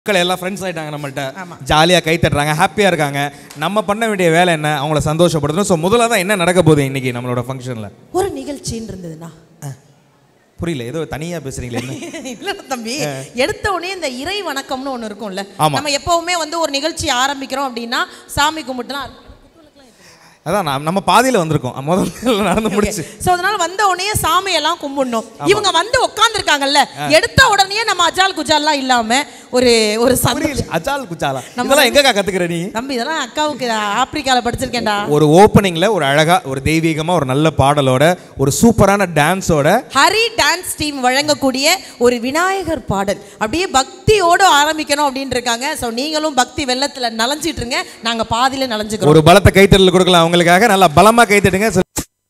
மக்கள் எல்லாம் ஃப்ரெண்ட்ஸ் ஆயிட்டாங்க நம்மள்ட்ட ஜாலியாக கை தட்டுறாங்க ஹாப்பியாக இருக்காங்க நம்ம பண்ண வேண்டிய வேலை என்ன அவங்கள சந்தோஷப்படுத்தணும் ஸோ முதல்ல தான் என்ன நடக்க போகுது இன்னைக்கு நம்மளோட ஃபங்க்ஷனில் ஒரு நிகழ்ச்சின்னு இருந்ததுன்னா புரியல ஏதோ தனியாக பேசுறீங்களே என்ன இல்ல தம்பி எடுத்த உடனே இந்த இறை வணக்கம்னு ஒண்ணு இருக்கும்ல ஆமா. நம்ம எப்பவுமே வந்து ஒரு நிகழ்ச்சி ஆரம்பிக்கிறோம் அப்படின்னா சாமி கும்பிட்டுலாம் அதான் நான் நம்ம பாதியில் வந்திருக்கோம் முதல்ல நடந்து முடிச்சு சோ அதனால வந்த உடனே சாமி எல்லாம் கும்பிடணும் இவங்க வந்து உட்கார்ந்துருக்காங்கல்ல எடுத்த உடனே நம்ம அஜால் குஜால்லாம் இல்லாம ஒரு ஒரு சந்தோஷம் புரியல அச்சால் குச்சாலா நம்ம இதெல்லாம் எங்கக்கா கத்துக்கிற நீ தம்பி இதெல்லாம் அக்காவுக்கு ஆப்பிரிக்கால படிச்சிருக்கேன்டா ஒரு ஓப்பனிங்ல ஒரு அழகா ஒரு தெய்வீகமா ஒரு நல்ல பாடலோட ஒரு சூப்பரான டான்ஸோட ஹரி டான்ஸ் டீம் வழங்கக்கூடிய ஒரு விநாயகர் பாடல் அப்படியே பக்தியோடு ஆரம்பிக்கணும் அப்படின்னு இருக்காங்க ஸோ நீங்களும் பக்தி வெள்ளத்துல நலஞ்சிட்டு இருங்க நாங்க பாதியில நலஞ்சுக்கிறோம் ஒரு பலத்த கைத்தறல் கொடுக்கலாம் அவங்களுக்காக நல்லா பலமா கைத்தட்டுங்க So,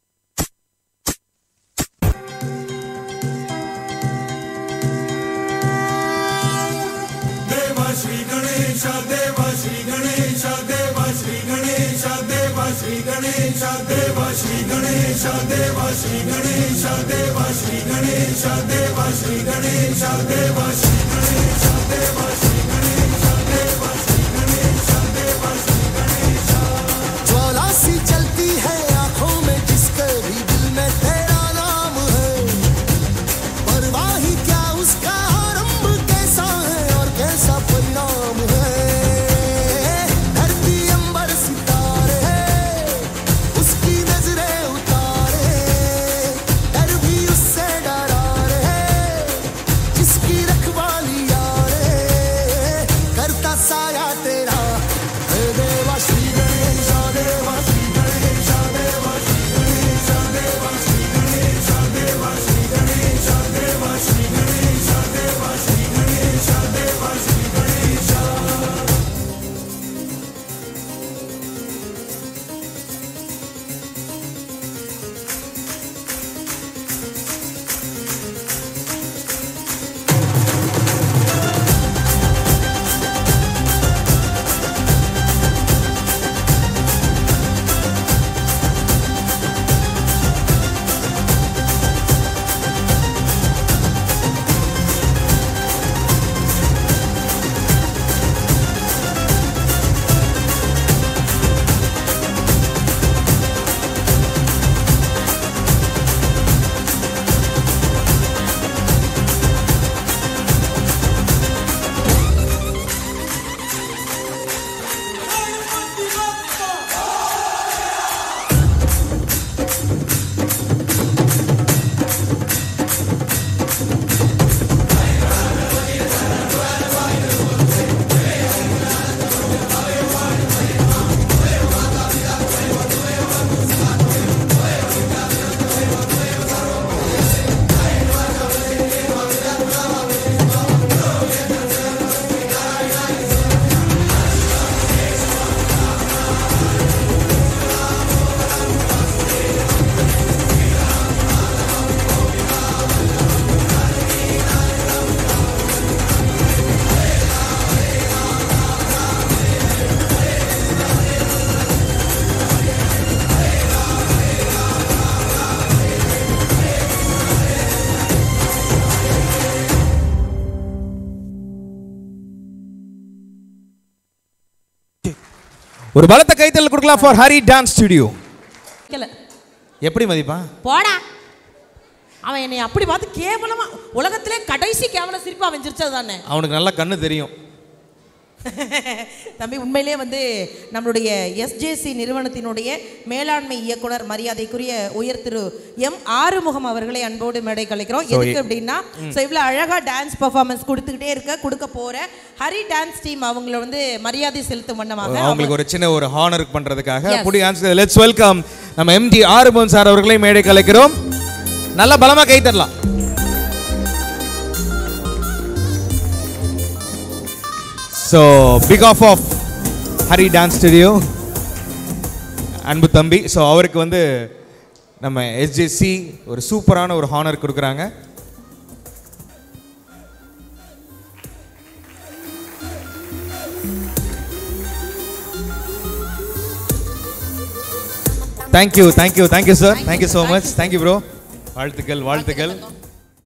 ज्वाला सी चलती है आंखों में जिसके भी दिल में तेरा नाम है परवाही क्या उसका आरंभ कैसा है और कैसा परिणाम है धरती अंबर सितारे उसकी नजरें उतारे डर भी उससे डरा रे जिसकी रखवाली यारे करता साया तेरा हे देवा श्री गणेश देवा श्री गणेश देवा श्री गणेश देवा श्री गणेश देवा श्री गणेश देवा श्री गणेश देवा श्री गणेश देवा श्री गणेश ஒரு பலத்த கைத்தறல் கொடுக்கலாம் ஃபார் ஹரி டான்ஸ் ஸ்டுடியோ கேட்கல. எப்படி மதிப்பா போடா அவன் என்னை அப்படி பார்த்து கேவலமா உலகத்திலே கடைசி கேவல சிரிப்பா அவன் சிரிச்சது தானே அவனுக்கு நல்லா கண்ணு தெரியும் தம்பி உண்மையிலே வந்து நம்மளுடைய எஸ்ஜேசி நிறுவனத்தினுடைய மேலாண்மை இயக்குனர் மரியாதைக்குரிய உயர் திரு எம் ஆறுமுகம் அவர்களை அன்போடு மேடை கலைக்கிறோம் So, எதுக்கு அப்படின்னா ஸோ இவ்வளோ அழகா டான்ஸ் பெர்ஃபார்மன்ஸ் கொடுத்துக்கிட்டே இருக்க கொடுக்க போற ஹரி டான்ஸ் டீம் அவங்கள வந்து மரியாதை செலுத்தும் வண்ணமாக அவங்களுக்கு ஒரு சின்ன ஒரு ஹானர் பண்றதுக்காக Yes. புடி ஆன்சர் லெட்ஸ் வெல்கம் நம்ம எம்ஜி ஆறுபவன் சார் அவர்களை மேடை கலைக்கிறோம் நல்லா பலமா கை தரலாம் ஸோ பிக் ஆஃப் ஆஃப் ஹரி டான்ஸ் ஸ்டுடியோ அன்பு தம்பி ஸோ அவருக்கு வந்து நம்ம எஸ்ஜேசி ஒரு சூப்பரான ஒரு ஹானர் கொடுக்குறாங்க thank you thank you thank you sir thank you so much thank you bro வாழ்த்துக்கள் வாழ்த்துக்கள்